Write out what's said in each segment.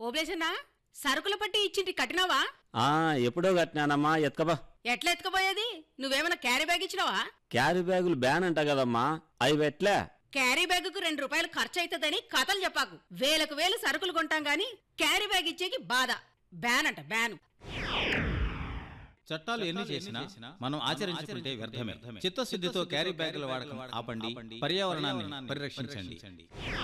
ఓబ్లేసన్నా సరుకుల పట్టి ఇచ్చింటి కట్టినావా ఆ ఎప్పుడో కట్టినానమ్మా ఎత్కబా ఎట్లా ఎత్తుకుపోయేది నువ్వేమైనా క్యారీ బ్యాగ్ ఇచ్చినావా క్యారీ బ్యాగులు బ్యాన్ అంట కదమ్మా అవి పెట్లే క్యారీ బ్యాగుకు రెండు రూపాయలు ఖర్చు అవుతుందని కథలు చెప్పాకు వేలకు వేలు సరుకులు కొంటాం గాని క్యారీ బ్యాగ్ ఇచ్చేకి బాధ బ్యాన్ అంట బ్యాన్ చట్టాలు ఎన్ని చేసినా మనం ఆచరించుకుంటే వ్యర్థమే చిత్తశుద్ధితో క్యారీ బ్యాగుల వాడకం ఆపండి పర్యావరణాన్ని పరిరక్షించండి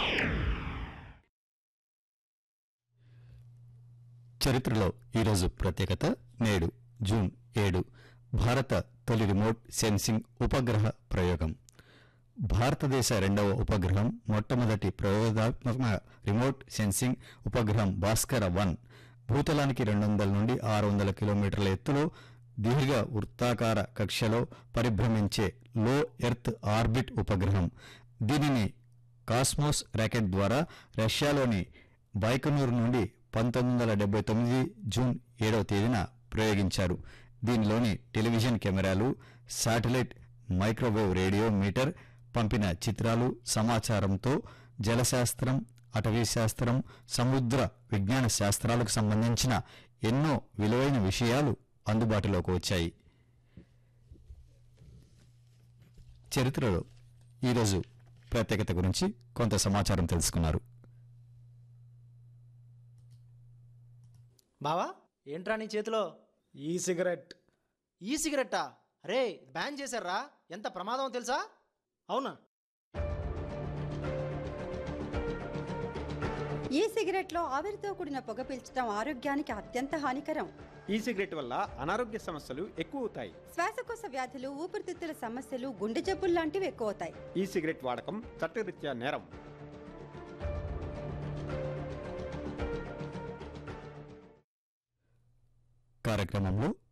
చరిత్రలో ఈరోజు ప్రత్యేకత నేడు జూన్ ఏడు భారత తొలి రిమోట్ సెన్సింగ్ ఉపగ్రహ ప్రయోగం భారతదేశ రెండవ ఉపగ్రహం మొట్టమొదటి ప్రయోగాత్మక రిమోట్ సెన్సింగ్ ఉపగ్రహం భాస్కర వన్ భూతలానికి రెండు వందల నుండి ఆరు వందల కిలోమీటర్ల ఎత్తులో దీర్ఘ వృత్తాకార కక్షలో పరిభ్రమించే లో ఎర్త్ ఆర్బిట్ ఉపగ్రహం దీనిని కాస్మోస్ రాకెట్ ద్వారా రష్యాలోని బైకనూర్ నుండి పంతొమ్మిది వందల డెబ్బై తొమ్మిది జూన్ ఏడవ తేదీన ప్రయోగించారు దీనిలోని టెలివిజన్ కెమెరాలు శాటిలైట్ మైక్రోవేవ్ రేడియో మీటర్ పంపిన చిత్రాలు సమాచారంతో జలశాస్త్రం అటవీ శాస్త్రం సముద్ర విజ్ఞాన శాస్త్రాలకు సంబంధించిన ఎన్నో విలువైన విషయాలు అందుబాటులోకి వచ్చాయి చరిత్రలో ఈరోజు ప్రత్యేకత గురించి కొంత సమాచారం తెలుసుకున్నారు బావా ఏంట్రా నీ చేతిలో ఈ సిగరెట్ ఈ సిగరెట్టా రే బ్యాన్ చేశారా ఎంత ప్రమాదం తెలుసా అవునా ఈ సిగరెట్లో ఆవిరితో కూడిన పొగ పీల్చడం ఆరోగ్యానికి అత్యంత హానికరం ఈ సిగరెట్ వల్ల అనారోగ్య సమస్యలు ఎక్కువ అవుతాయి శ్వాసకోశ వ్యాధులు ఊపిరితిత్తుల సమస్యలు గుండె జబ్బులు లాంటివి ఎక్కువ అవుతాయి ఈ సిగరెట్ వాడకం చట్టరీత్యా నేరం కార్యక్రమంలో